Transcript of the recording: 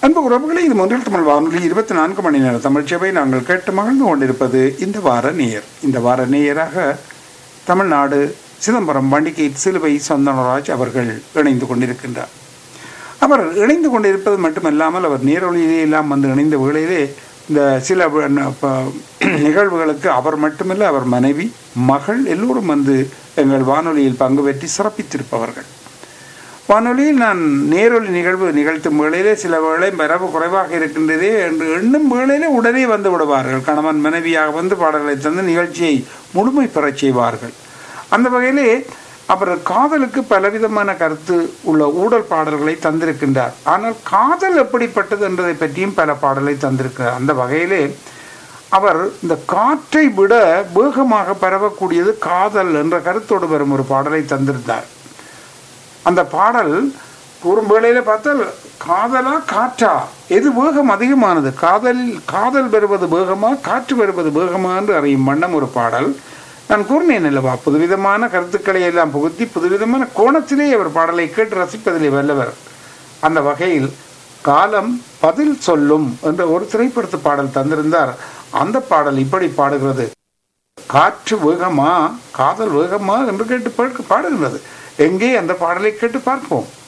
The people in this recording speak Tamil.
அன்பு உறவுகளை இது முதல் தமிழ் வானொலி இருபத்தி நான்கு மணி நேர தமிழ்ச்சபை நாங்கள் கேட்டு மகிழ்ந்து கொண்டிருப்பது இந்த வார நேயர் இந்த வார நேயராக தமிழ்நாடு சிதம்பரம் வண்டிகை சிலுவை சந்தனராஜ் அவர்கள் இணைந்து கொண்டிருக்கின்றார் அவர் இணைந்து கொண்டிருப்பது மட்டுமல்லாமல் அவர் நேரொலியிலே எல்லாம் வந்து இணைந்த வேளையிலே இந்த சில வ- ந- ப- நிகழ்வுகளுக்கு அவர் மட்டுமல்ல அவர் மனைவி மகள் எல்லோரும் வந்து எங்கள் வானொலியில் பங்கு பெற்றி சிறப்பித்திருப்பவர்கள் வானொலியில் நான் நேரொலி நிகழ்வு நிகழ்த்தும் வேளையிலே சில வேளை வரவு குறைவாக இருக்கின்றதே என்று எண்ணும் வேளையிலே உடனே வந்து விடுவார்கள் கணவன் மனைவியாக வந்து பாடல்களை தந்து நிகழ்ச்சியை முழுமை பெறச் செய்வார்கள் அந்த வகையிலே அவர் காதலுக்கு பலவிதமான கருத்து உள்ள ஊடல் பாடல்களை தந்திருக்கின்றார் ஆனால் காதல் எப்படிப்பட்டது என்பதை பற்றியும் பல பாடலை தந்திருக்கிறார் அந்த வகையிலே அவர் இந்த காற்றை விட வேகமாக பரவக்கூடியது காதல் என்ற கருத்தோடு வரும் ஒரு பாடலை தந்திருந்தார் அந்த பாடல் கூறும் வேளையில பார்த்தால் காதலா காற்றா எது வேகம் அதிகமானது காதலில் காதல் பெறுவது வேகமா காற்று பெறுவது வேகமா என்று அறியும் வண்ணம் ஒரு பாடல் நான் கூறினேன் அல்லவா புதுவிதமான கருத்துக்களை எல்லாம் புகுத்தி புதுவிதமான கோணத்திலே அவர் பாடலை கேட்டு ரசிப்பதிலே வல்லவர் அந்த வகையில் காலம் பதில் சொல்லும் என்ற ஒரு திரைப்படத்து பாடல் தந்திருந்தார் அந்த பாடல் இப்படி பாடுகிறது காற்று வேகமா காதல் வேகமா என்று கேட்டு பாடு- பாடுகிறது எங்கே அந்த பாடலை கேட்டு பார்ப்போம்